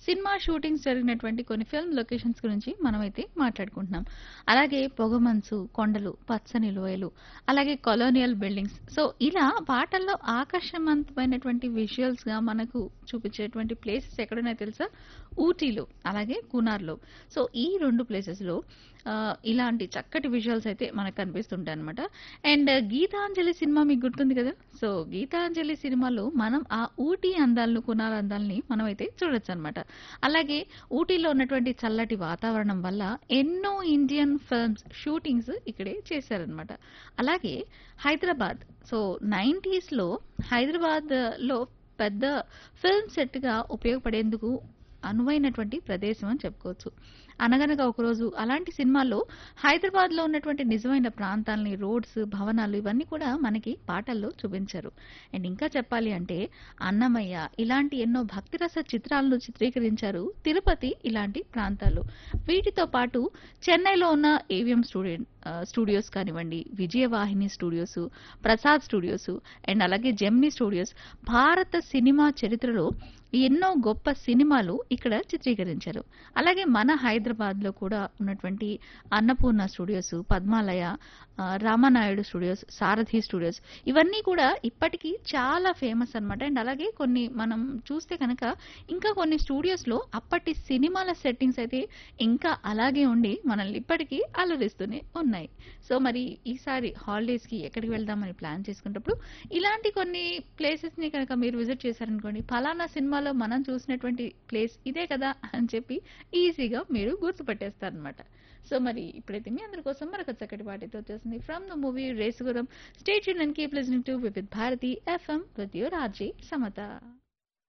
cinema shootings జరిగినటువంటి కొన్ని film locations గురించి మనమైతే మాట్లాడుకుంటున్నాం అలాగే పొగమంచు కొండలు పచ్చని లోయలు అలాగే కొలోనియల్ బిల్డింగ్స్ సో ఇలా పాటల్లో ఆకర్షవంతమైనటువంటి విజువల్స్ గా మనకు చూపించేటువంటి ప్లేసెస్ ఎక్కడున్నాయో తెలుసా ఊటీలో అలాగే కునార్లో సో ఈ రెండు ప్లేసెస్ లో ఆ, ఇలాంటి చక్కటి విజువల్స్ అయితే మనకు కనిపిస్తుంటాయి అనమాట అండ్ గీతాంజలి సినిమా మీకు గుర్తుంది కదా సో గీతాంజలి సినిమాలో మనం ఆ ఊటీ అందాలను కునార్ అందాలని మనం అయితే చూడొచ్చు అనమాట అలాగే ఊటీలో ఉన్నటువంటి చల్లటి వాతావరణం వల్ల ఎన్నో ఇండియన్ ఫిల్మ్స్ షూటింగ్స్ ఇక్కడే చేశారనమాట అలాగే హైదరాబాద్ సో నైంటీస్ లో హైదరాబాద్ లో పెద్ద ఫిల్మ్ సెట్ గా ఉపయోగపడేందుకు అనువైనటువంటి ప్రదేశం అని చెప్పుకోవచ్చు అనగనగా ఒకరోజు అలాంటి సినిమాల్లో హైదరాబాద్ లో ఉన్నటువంటి నిజమైన ప్రాంతాలని రోడ్స్ భవనాలు ఇవన్నీ కూడా మనకి పాటల్లో చూపించారు అండ్ ఇంకా చెప్పాలి అంటే అన్నమయ్య ఇలాంటి ఎన్నో భక్తిరస చిత్రాలను చిత్రీకరించారు తిరుపతి ఇలాంటి ప్రాంతాలు వీటితో పాటు చెన్నైలో ఉన్న ఏవిఎం స్టూడియో ఆ, స్టూడియోస్ కానివ్వండి Vijayavahini studios Prasad studios and అలాగే జెమ్నీ స్టూడియోస్ భారత సినిమా చరిత్రలో ఎన్నో గొప్ప సినిమాలు ఇక్కడ చిత్రీకరించారు అలాగే మన హైదరాబాద్ లో కూడా ఉన్నటువంటి అన్నపూర్ణ స్టూడియోస్ పద్మాలయ ఆ, రామానాయుడు స్టూడియోస్ సారథి స్టూడియోస్ ఇవన్నీ కూడా ఇప్పటికీ చాలా ఫేమస్ అన్నమాట అండ్ అలాగే కొన్ని మనం చూస్తే కనుక ఇంకా కొన్ని స్టూడియోస్ లో అప్పటి సినిమాల సెట్టింగ్స్ అయితే ఇంకా అలాగే ఉండి మనల్ని ఇప్పటికీ అలరిస్తూనే ఉన్నాయి సో మరి ఈసారి హాలిడేస్ కి ఎక్కడికి వెళ్దామని ప్లాన్ చేసుకున్నప్పుడు ఇలాంటి కొన్ని ప్లేసెస్ ని కనుక మీరు విజిట్ చేశారనుకోండి ఫలానా సినిమాలో మనం చూసినటువంటి ప్లేస్ ఇదే కదా అని చెప్పి ఈజీగా మీరు గుర్తుపట్టేస్తారనమాట సో మరి ఇప్పుడైతే మీ అందరి కోసం మరొక చక్కటి పాటైతే వచ్చేసింది from the movie Race Gurram stay and keep listening to with Bharati FM with your RJ Samata